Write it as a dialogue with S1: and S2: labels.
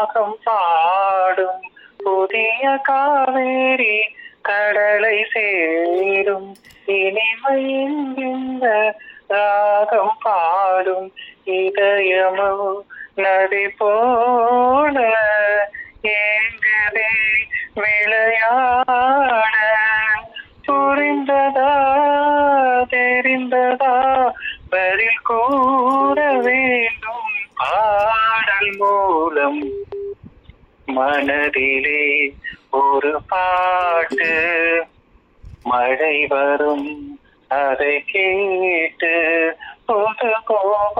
S1: ராகம் பாடும் புதிய காவேரி கடலை சேரும் இனிமையின் இந்த ராகம் பாடும் இதயமோ நதி போல ஏங்குதே விளையாட புரிந்ததா தெரிந்ததா பதில் கூற வேண்டும் பாடல் மூலம் மனதிலே ஒரு பாட்டு மழை வரும் அதை கேட்டு புது கோபம்